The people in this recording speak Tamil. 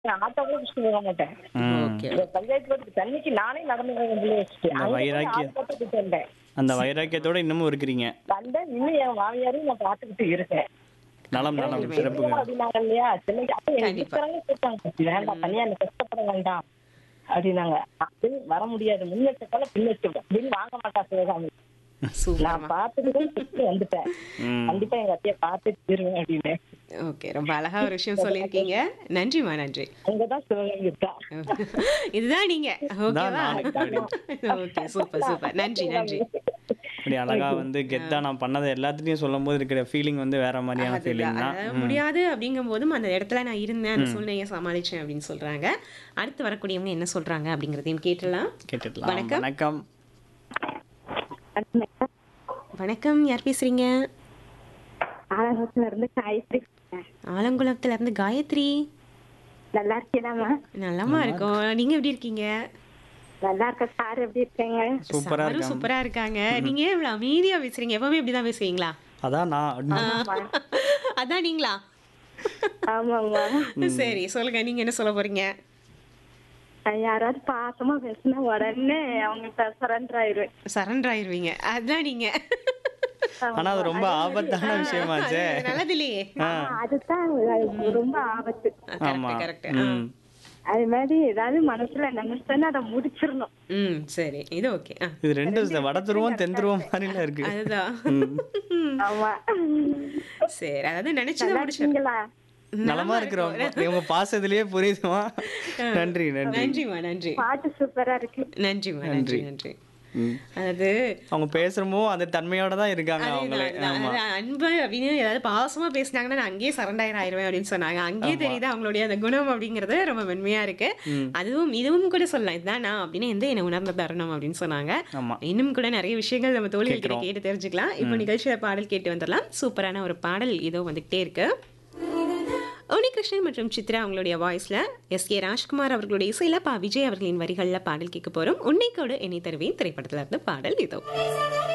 நான் ஆட்டோ கூட பிடிச்சிட்டு போக மாட்டேன் ம். ஓகே இந்த பஞ்சாயத்து போட்டு தண்ணிக்கு நானே நடந்து போய் வண்டியில வச்சுட்டு இந்த அங்க போய் வைராக்கியம். ஆள் போட்டு கூட்டிட்டு வந்தேன் அந்த வைராக்கியத்தோட இன்னமும் இருக்கிறீங்க வந்தேன் இன்னும் என் மாமியாரையும் நான் பார்த்துக்கிட்டு இருக்கேன் நலம் நலம் சிறப்புங்க அப்படின்னாங்க இல்லையா சென்னைக்கு அப்ப எனக்கு கண்டிப்பா. இருக்கிறவங்க கேட்டாங்க வேண்டாம் தனியா எனக்கு கஷ்டப்பட வேண்டாம் அப்படின்னாங்க அது வர முடியாது முன்னெச்ச போல பின்னெச்சு அப்படின்னு வாங்க மாட்டா சிவகாமி சூப்பர்மா நான் பார்த்துட்டு வந்துட்டேன் ம். கண்டிப்பா எங்க அத்தைய பார்த்துட்டு தருவேன் அப்படின்னு ஓகே ரொம்ப அழகா ஒரு விஷயம் சொல்லியிருக்கீங்க நன்றிம்மா நன்றி அங்கதான் சிவகாமி இருக்கா இதுதான் நீங்க ஓகேவா நான் ஓகே சூப்பர் சூப்பர் நன்றி நன்றி இப்படி அழகா வந்து கெத்தா நான் பண்ணதை எல்லாத்துலயும் சொல்லும் போது இருக்கிற ஃபீலிங் வந்து வேற மாதிரியான ஃபீலிங் அதுதான். தான் அதாவது முடியாது அப்படிங்கும் போதும் அந்த இடத்துல நான் இருந்தேன் அந்த சூழ்நிலையை சமாளிச்சேன் அப்படின்னு சொல்றாங்க அடுத்து வரக்கூடியவங்க என்ன சொல்றாங்க அப்படிங்கறதையும் கேட்டலாம் கேட்டுடலாம் வணக்கம். வணக்கம் வணக்கம் யார் பேசுறீங்க ஆலங்குளத்துல இருந்து காயத்ரி பேசுறேன். ஆலங்குளத்துல இருந்து காயத்ரி நல்லா இருக்கீங்களாம்மா நலமா இருக்கோம் நீங்க எப்படி இருக்கீங்க நல்லா இருக்க சார் எப்படி இருக்கீங்க சூப்பரா சாரும் இருக்கேன் சூப்பரா இருக்காங்க நீங்க ஏன் இவ்வளவு அமைதியா பேசுறீங்க எப்பவுமே இப்படிதான் பேசுவீங்களா அதான் நான் அதான் நீங்களா ஆமாம்மா சரி சொல்லுங்க நீங்க என்ன சொல்ல போறீங்க யாராவது பாசமா பேசினா உடனே அவங்க சரண்டர் ஆயிருவேன் சரண்டர் ஆயிருவீங்க அதான் நீங்க ஆனா அது ரொம்ப ஆபத்தான விஷயமாச்சே அது நல்லது இல்லையே அதுதான் அது ரொம்ப ஆபத்து ஆமா கரெக்ட் ம். அது மாதிரி ஏதாவது மனசுல நினைச்சேன்னா அதை முடிச்சிடணும் ம் சரி இது ஓகே ஆ இது ரெண்டு இந்த வட துருவம் தென் துருவம் மாதிரில இருக்கு அதுதான் ஆமா சரி அதாவது நினைச்சதை முடிச்சு இருக்கீங்களா நலமா இருக்கிறோம் இவங்க பாசத்திலேயே புரியுதுமா நன்றி நன்றி நன்றிமா நன்றி பாட்டு சூப்பரா இருக்கு நன்றிமா நன்றி நன்றி ம். அதாவது அவங்க பேசுறமோ அந்த தன்மையோட தான் இருக்காங்க அவங்களே அதுதான், ஆமா அதாவது அன்பு அப்படின்னு ஏதாவது பாசமா பேசினாங்கன்னா நான் அங்கேயே சரண்டாயிரம் ஆயிருவேன் அப்படின்னு சொன்னாங்க அங்கேயே தெரியுது அவங்களுடைய அந்த குணம் அப்படிங்கறது ரொம்ப மென்மையா இருக்கு அதுவும் இதுவும் கூட சொல்லலாம் இதுதான் நான் அப்படின்னு எந்த என்ன உணர்ந்த தருணம் அப்படின்னு சொன்னாங்க ஆமா இன்னும் கூட நிறைய விஷயங்கள் நம்ம தோழிகள் கிட்ட கேட்டு தெரிஞ்சுக்கலாம் இப்போ நிகழ்ச்சியில பாடல் கேட்டு வந்துடலாம் சூப்பரான ஒரு பாடல் இதோ வந்துகிட்டே இருக்கு உனிகிருஷ்ணன் மற்றும் சித்ரா அவங்களுடைய வாய்ஸ்ல எஸ் கே ராஜ்குமார் அவர்களுடைய இசையில பா விஜய் அவர்களின் வரிகள்ல பாடல் கேட்க போறோம் உன்னைக்கோடு என்னை தருவேன் திரைப்படத்துல இருந்து பாடல் இதோ